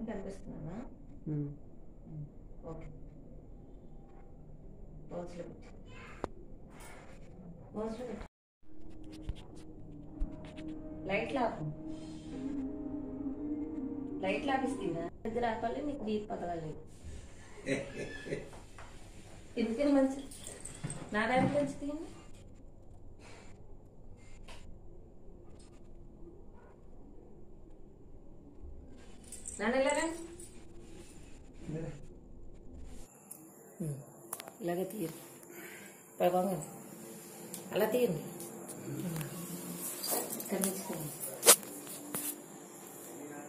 కనిపిస్తున్నానా okay బాక్స్లో పెట్టి బాక్స్లో పెట్టి లైట్లు ఆపు లైట్లు ఆపిస్తుందా దగ్గర ఆపాలి నీకు బీప్ పదవాలి ఎందుకని మంచి నా దానికి మంచిది నాన్న ఇలాగా ఇలాగే తీయండి ప్రభావం అలా తీయండి ఇక్కడ నుంచి తీయండి.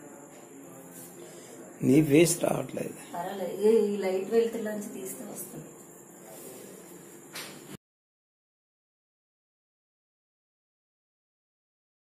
నీ ఫేస్ రావట్లేదు పర్వాలేదు ఈ- ఈ లైట్ వెళ్తుల్లోంచి తీస్తే వస్తుంది